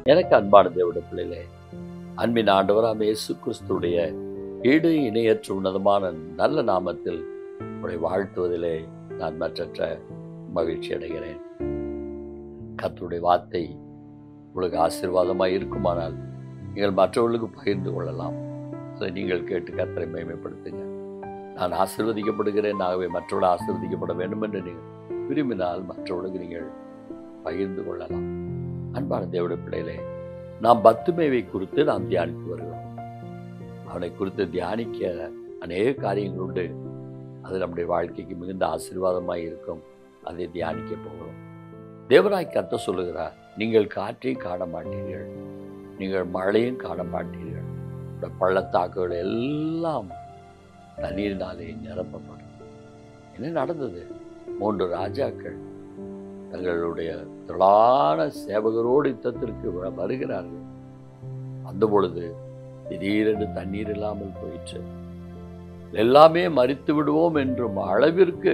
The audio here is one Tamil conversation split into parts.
எனக்கு அன்பான தேவட பிள்ளைகளே அன்பின் ஆண்டவராம் இயேசு கிறிஸ்துடைய ஈடு இணையற்ற உன்னதமான நல்ல நாமத்தில் உங்களை வாழ்த்துவதிலே நான் மற்றற்ற மகிழ்ச்சி அடைகிறேன் கர்த்தருடைய வார்த்தை உங்களுக்கு ஆசீர்வாதமாக இருக்குமானால் நீங்கள் மற்றவர்களுக்கு பகிர்ந்து கொள்ளலாம் அதை நீங்கள் கேட்டு கர்த்தரை மேம்படுத்துங்க நான் ஆசீர்வதிக்கப்படுகிறேன் ஆகவே மற்றவர்கள் ஆசீர்வதிக்கப்பட வேண்டும் என்று நீங்கள் விரும்பினால் மற்றவர்களுக்கு நீங்கள் பகிர்ந்து கொள்ளலாம் அன்பான தேவடைய பிள்ளைகளே நாம் பத்துமேவை குறித்து நாம் தியானித்து வருகிறோம் அவனை குறித்து தியானிக்க அநேக காரியங்கள் உண்டு அது நம்முடைய வாழ்க்கைக்கு மிகுந்த ஆசீர்வாதமாக இருக்கும் அதை தியானிக்க போகிறோம் தேவராய் கத்த சொல்லுகிறார் நீங்கள் காற்றையும் காண மாட்டீர்கள் நீங்கள் மழையும் காண மாட்டீர்கள் இந்த பள்ளத்தாக்குகள் எல்லாம் தண்ணீரினாலே நிரப்பப்படும் என்ன நடந்தது மூன்று ராஜாக்கள் தங்களுடைய திரளான சேவகரோடு யுத்தத்திற்கு வ- வருகிறார்கள் அந்த பொழுது திடீரென்று தண்ணீர் இல்லாமல் போயிற்று எல்லாமே மறித்து விடுவோம் என்றும் அளவிற்கு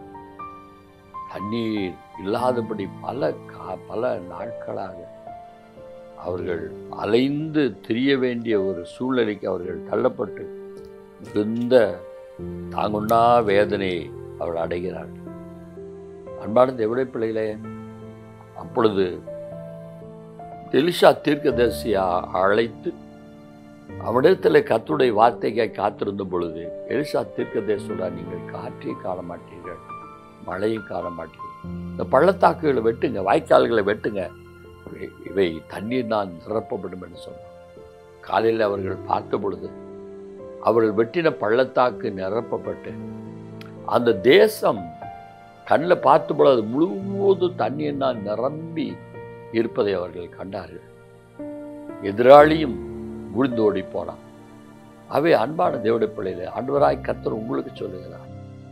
தண்ணீர் இல்லாதபடி பல கா- பல நாட்களாக அவர்கள் அலைந்து திரிய வேண்டிய ஒரு சூழ்நிலைக்கு அவர்கள் தள்ளப்பட்டு மிகுந்த தாங்குண்ணா வேதனையை அவர்கள் அடைகிறார்கள் அன்பான தேவடைய பிள்ளைகளே அப்பொழுது எலிஷா தீர்க்கதரிசியை அழைத்து அவனிடத்தில் கர்த்தருடைய வார்த்தைக்காய் காத்திருந்த பொழுது எலிஷா தீர்க்கதரிசி சொல்றார் நீங்கள் காற்றை காண மாட்டீர்கள் மழையும் காண மாட்டீர்கள் இந்த பள்ளத்தாக்குகளை வெட்டுங்க வாய்க்கால்களை வெட்டுங்க இவை- இவை தண்ணீர் நான் நிரப்பப்படும் என்று சொன்னார் காலையில் அவர்கள் பார்த்த பொழுது அவர்கள் வெட்டின பள்ளத்தாக்கு நிரப்பப்பட்டு அந்த தேசம் கண்ணில் பார்த்த பொழுது அது முழுவதும் தண்ணீர்னால் நிரம்பி இருப்பதை அவர்கள் கண்டார்கள் எதிராளியும் விழுந்து ஓடி போனான் அவை அன்பான தேவடைய பிள்ளையில ஆண்டவராய் கர்த்தர் உங்களுக்கு சொல்லுகிறார்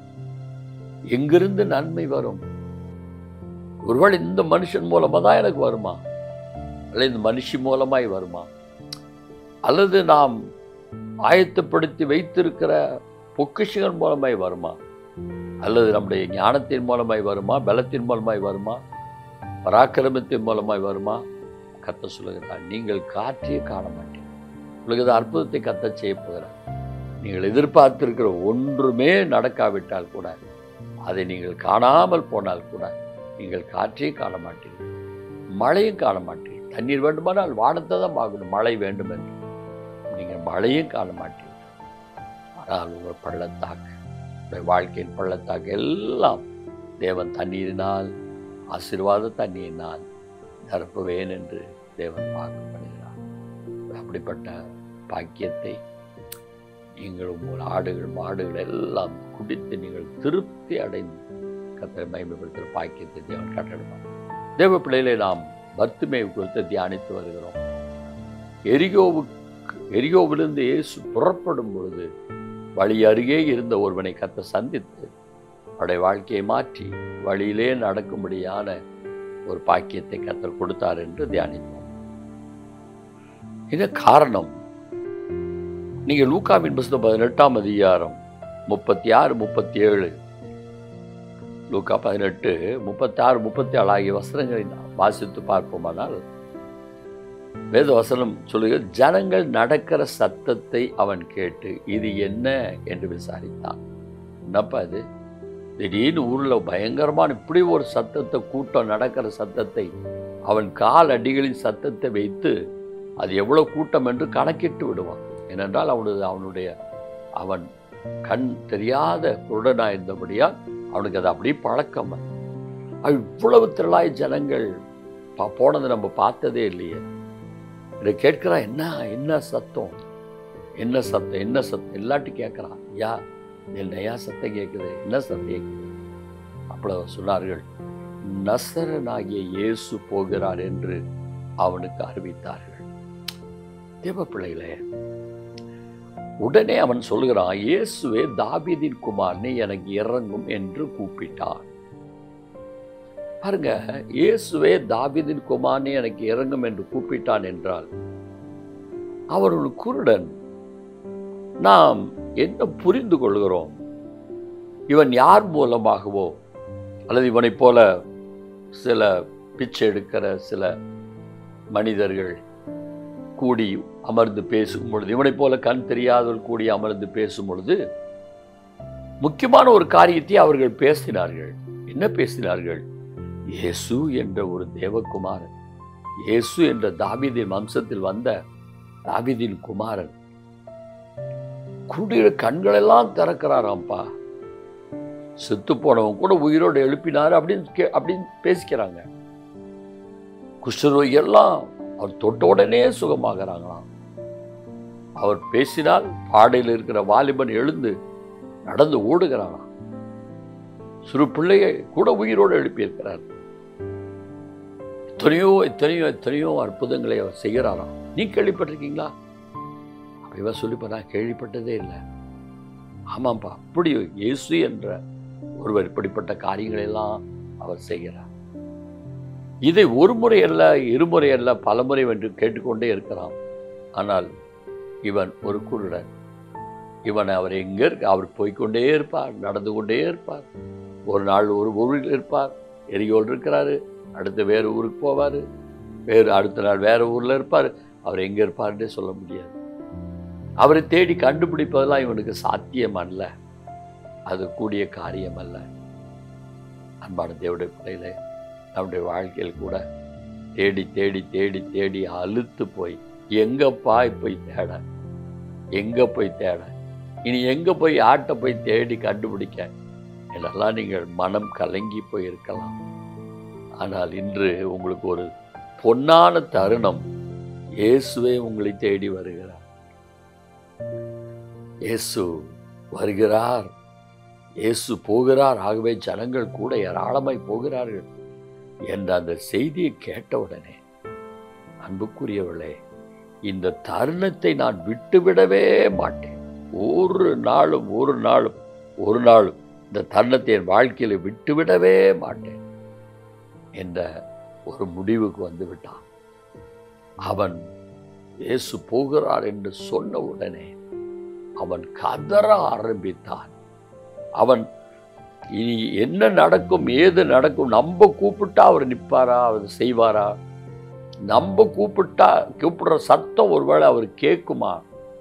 எங்கிருந்து நன்மை வரும் ஒருவேளை இந்த மனுஷன் மூலமா தான் எனக்கு வருமா அல்லது இந்த மனுஷி மூலமாய் வருமா அல்லது நாம் ஆயத்தப்படுத்தி வைத்திருக்கிற பொக்கிஷங்கள் மூலமாய் வருமா அல்லது நம்முடைய ஞானத்தின் மூலமாய் வருமா பலத்தின் மூலமாய் வருமா பராக்கிரமத்தின் மூலமாய் வருமா கத்த சொல்லுகிறார் நீங்கள் காற்றியே காண மாட்டீங்க உங்களுக்கு இது அற்புதத்தை கத்த செய்ய போகிறார் நீங்கள் எதிர்பார்த்திருக்கிற ஒன்றுமே நடக்காவிட்டால் கூட அதை நீங்கள் காணாமல் போனால் கூட நீங்கள் காற்றையே காண மாட்டீர்கள் மழையும் காண மாட்டீர்கள் தண்ணீர் வேண்டுமானால் வானத்தை தான் பார்க்கணும் மழை வேண்டும் என்று நீங்கள் மழையும் காண மாட்டீர்கள் ஆனால் உங்கள் பள்ளத்தாக்கு உங்களுடைய வாழ்க்கையின் பள்ளத்தாக்கு எல்லாம் தேவன் தண்ணீரினால் ஆசீர்வாத தண்ணீரினால் நிரப்புவேன் என்று தேவன் பார்க்கப்படுகிறார் அப்படிப்பட்ட பாக்கியத்தை நீங்கள் உங்கள் ஆடுகள் மாடுகள் எல்லாம் குடித்து நீங்கள் திருப்தி அடைந்து கத்தரை மகிமைப்படுத்துகிற பாக்கியத்தை தேவன் கட்டளைப்பார் தேவ பிள்ளைகளை நாம் பர்த்துமே குறித்து தியானித்து வருகிறோம் எரிகோவுக்கு எரிகோவிலிருந்து இயேசு புறப்படும் பொழுது வழி அருகே இருந்த ஒருவனை கத்த சந்தித்து அவருடைய வாழ்க்கையை மாற்றி வழியிலே நடக்கும்படியான ஒரு பாக்கியத்தை கத்தர் கொடுத்தார் என்று தியானித்தோம் இது காரணம் நீங்க லூக்காவின் புஸ்தகம் பதினெட்டாம் அதிகாரம் முப்பத்தி ஆறு முப்பத்தி ஏழு லூக்கா பதினெட்டு முப்பத்தி ஆறு முப்பத்தி ஏழு ஆகிய வசனங்களை நாம் வாசித்து பார்ப்போமானால் வேத வசனம் சொல்லுகிறது ஜனங்கள் நடக்கிற சத்தத்தை அவன் கேட்டு இது என்ன என்று விசாரித்தான் என்னப்பா இது திடீர்னு ஊர்ல பயங்கரமான இப்படி ஒரு சத்தத்தை கூட்டம் நடக்கிற சத்தத்தை அவன் கால் அடிகளின் சத்தத்தை வைத்து அது எவ்வளவு கூட்டம் என்று கணக்கிட்டு விடுவான் ஏனென்றால் அவனது அவனுடைய அவன் கண் தெரியாத குருடனா இருந்தபடியால் அவனுக்கு அது அப்படியே பழக்கம் அது இவ்வளவு திரளாய் ஜனங்கள் பா- போனதை நம்ம பார்த்ததே இல்லையே இதை கேட்கிறான் என்ன என்ன சத்தம் என்ன சத்தம் என்ன சத்தம் எல்லாட்டும் கேட்குறான் யா என்னையா சத்தம் கேட்குது என்ன சத்தம் கேட்குது அப்போ சொன்னார்கள் நசரனாகிய இயேசு போகிறார் என்று அவனுக்கு அறிவித்தார்கள் தேவ பிள்ளைகளே உடனே அவன் சொல்கிறான் இயேசுவே தாவீதின் குமாரனை எனக்கு இறங்கும் என்று கூப்பிட்டான் பாருங்க இயேசுவே தாவீதின் குமாரனை எனக்கு இறங்கும் என்று கூப்பிட்டான் என்றால் அவர் ஒரு குருடன் நாம் என்ன புரிந்து கொள்கிறோம் இவன் யார் மூலமாகவோ அல்லது இவனைப் போல சில பிச்சை எடுக்கிற சில மனிதர்கள் கூடி அமர்ந்து பேசும் பொழுது இவனைப் போல கண் தெரியாதவர்கள் கூடி அமர்ந்து பேசும் பொழுது முக்கியமான ஒரு காரியத்தை அவர்கள் பேசினார்கள் என்ன பேசினார்கள் இயேசு என்ற ஒரு தேவகுமாரன் இயேசு என்ற தாவீதின் வம்சத்தில் வந்த தாவீதின் குமாரன் குருடைய கண்களெல்லாம் திறக்கிறாராம்ப்பா செத்து போனவன் கூட உயிரோடு எழுப்பினார் அப்படின்னு கே- அப்படின்னு பேசிக்கிறாங்க குஷ்டரோகி எல்லாம் அவர் தொட்ட உடனே சுகமாகறாங்களாம் அவர் பேசினால் பாடையில் இருக்கிற வாலிபன் எழுந்து நடந்து ஓடுகிறானாம் சிறு பிள்ளையை கூட உயிரோடு எழுப்பியிருக்கிறார் எத்தனையோ எத்தனையோ எத்தனையோ அற்புதங்களை அவர் செய்கிறாராம் நீ கேள்விப்பட்டிருக்கீங்களா அப்ப இவன் சொல்லிப்பா நான் கேள்விப்பட்டதே இல்லை ஆமாம்ப்பா அப்படி இயேசு என்ற ஒருவர் இப்படிப்பட்ட காரியங்களை எல்லாம் அவர் செய்கிறார் இதை ஒரு முறை அல்ல இருமுறை அல்ல பலமுறை என்று கேட்டுக்கொண்டே இருக்கிறான் ஆனால் இவன் ஒரு குருடன் இவன் அவர் எங்கே இருக்க அவர் போய்க்கொண்டே இருப்பார் நடந்து கொண்டே இருப்பார் ஒரு நாள் ஒரு ஊரில் இருப்பார் எரியோல் இருக்கிறாரு அடுத்து வேறு ஊருக்கு போவார் வேறு அடுத்த நாள் வேற ஊரில் இருப்பார் அவர் எங்கே இருப்பார்ன்றே சொல்ல முடியாது அவரை தேடி கண்டுபிடிப்பதெல்லாம் இவனுக்கு சாத்தியம் அல்ல அது கூடிய காரியம் அல்ல அன்பான தேவடைய பிள்ளைகளே நம்முடைய வாழ்க்கையில் கூட தேடி தேடி தேடி தேடி அழுத்து போய் எங்கப்பா போய் தேட எங்க போய் தேட இனி எங்க போய் ஆட்டை போய் தேடி கண்டுபிடிக்க என்றெல்லாம் நீங்கள் மனம் கலங்கி போய் இருக்கலாம் ஆனால் இன்று உங்களுக்கு ஒரு பொன்னான தருணம் இயேசுவே உங்களை தேடி வருகிறார் இயேசு வருகிறார் இயேசு போகிறார் ஆகவே ஜனங்கள் கூட ஏராளமாய் போகிறார்கள் என்ற அந்த செய்தியை கேட்டவுடனே அன்புக்குரியவர்களே இந்த தருணத்தை நான் விட்டுவிடவே மாட்டேன் ஒரு நாளும் ஒரு நாளும் ஒரு நாளும் இந்த தருணத்தை என் வாழ்க்கையில் விட்டுவிடவே மாட்டேன் என்ற ஒரு முடிவுக்கு வந்து விட்டான் அவன் இயேசு போகிறார் என்று சொன்ன உடனே அவன் கதற ஆரம்பித்தான் அவன் இனி என்ன நடக்கும் ஏது நடக்கும் நம்ம கூப்பிட்டா அவர் நிற்பாரா அவர் செய்வாரா நம்ம கூப்பிட்டா கூப்பிடுற சத்தம் ஒருவேளை அவர் கேட்குமா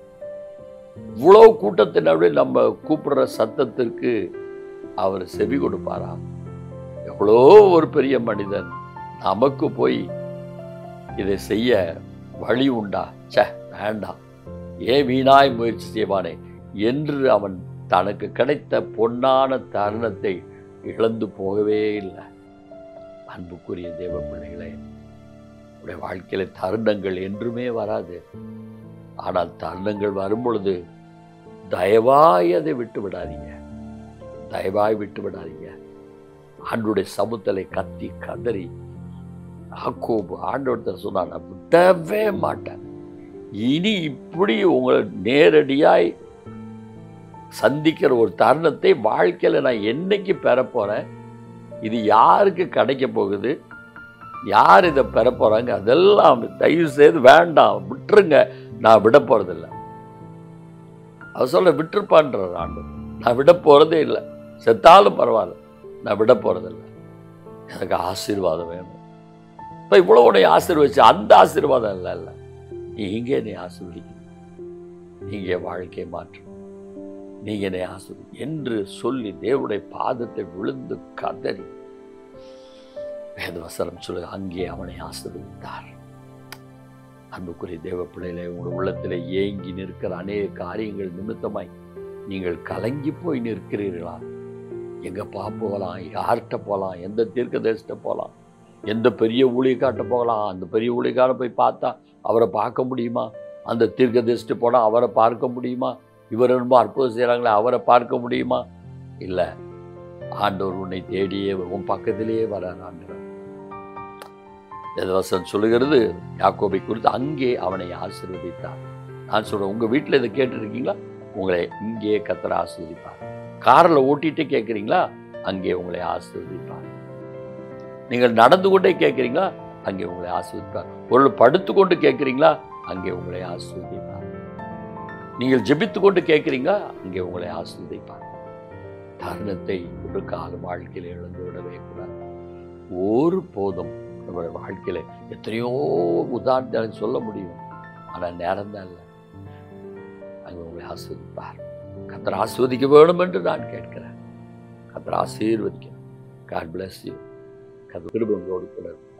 இவ்வளவு கூட்டத்தின் நடுவில் நம்ம கூப்பிடுற சத்தத்திற்கு அவர் செவி கொடுப்பாரா எவ்வளோ ஒரு பெரிய மனிதன் நமக்கு போய் இதை செய்ய வழி உண்டா ச்சே வேண்டாம் ஏன் வீணாய் முயற்சி செய்வானே என்று அவன் தனக்கு கிடைத்த பொன்னான தருணத்தை இழந்து போகவே இல்லை அன்புக்குரிய தேவ பிள்ளைகளே உடைய வாழ்க்கையில தருணங்கள் என்றுமே வராது ஆனால் தருணங்கள் வரும் பொழுது தயவாய் அதை விட்டு விடாதீங்க தயவாய் விட்டு விடாதீங்க ஆண்டுடைய சமுத்தலை கத்தி கதறி ஆக்கோபு ஆண்டவர்கிட்ட சொன்னான் நான் விடவே மாட்டேன் இனி இப்படி உங்களை நேரடியாய் சந்திக்கிற ஒரு தருணத்தை வாழ்க்கையில் நான் என்னைக்கு பெற போறேன் இது யாருக்கு கிடைக்க போகுது யார் இதை பெற போறாங்க அதெல்லாம் தயவு செய்து வேண்டாம் விட்டுருங்க நான் விட போறதில்லை அவர் சொல்ல விட்டுருப்பான்றார் ஆண்டு நான் விட போறதே இல்லை செத்தாலும் பரவாயில்ல நான் விட போறதில்லை எனக்கு ஆசீர்வாதம் வேணும் இப்போ இவ்வளோ உன்னை ஆசீர்வதிச்சு அந்த ஆசீர்வாதம் இல்லை இல்லை நீங்க என்னை ஆசீர்வதிக்கணும் நீங்க என் வாழ்க்கையை மாற்றும் நீங்க என்னை ஆசீர்வதி என்று சொல்லி தேவனுடைய பாதத்தை விழுந்து கதறி வேதவசனம் சொல்லு அங்கே அவனை ஆசீர்வதித்தார் அன்புக்குரிய தேவ பிள்ளைகளை உங்கள் உள்ளத்தில் ஏங்கி நிற்கிற அநேக காரியங்கள் நிமித்தமாய் நீங்கள் கலங்கி போய் நிற்கிறீர்களா எங்கப்பா போகலாம் யார்கிட்ட போகலாம் எந்த தீர்க்க தேசத்தை போகலாம் எந்த பெரிய ஊழியக்காட்ட போகலாம் அந்த பெரிய ஊழியக்கார போய் பார்த்தா அவரை பார்க்க முடியுமா அந்த தீர்க்க தேசத்து போனால் அவரை பார்க்க முடியுமா இவர் ரொம்ப அற்புதம் செய்கிறாங்களே அவரை பார்க்க முடியுமா இல்லை ஆண்டவர் உன்னை தேடியே உன் பக்கத்திலேயே வரார் ஆண்டவர் வேதவசனம் சொல்லுகிறது யாக்கோபை குறித்து அங்கே அவனை ஆசீர்வதித்தார் நான் சொல்றேன் உங்க வீட்டில் இதை கேட்டுருக்கீங்களா உங்களை இங்கே கத்தர ஆசீர்வதிப்பார் காரில் ஓட்டிட்டு கேட்குறீங்களா அங்கே உங்களை ஆசீர்வதிப்பார் நீங்கள் நடந்து கொண்டே கேட்குறீங்களா அங்கே உங்களை ஆசீர்வதிப்பார் ஒரு படுத்து கொண்டு கேட்குறீங்களா அங்கே உங்களை ஆசீர்வதிப்பார் நீங்கள் ஜெபித்து கொண்டு கேட்குறீங்களா அங்கே உங்களை ஆசீர்வதிப்பார் தருணத்தை ஒரு காலம் வாழ்க்கையில் இழந்து விடவே கூடாது ஒரு போதும் நம்மளுடைய வாழ்க்கையில் எத்தனையோ உதாரணத்தை எனக்கு சொல்ல முடியும் ஆனால் நேரம் தான் இல்லை அங்கே உங்களை ஆஸ்வதிப்பார் கத்தர் ஆஸ்வதிக்க வேணும் என்று நான் கேட்கிறேன் கத்தர் ஆசீர்வதிக்க காட் பிளஸ் யூ கத்தர் கிருபை உங்களோடு கூட இருக்கும்.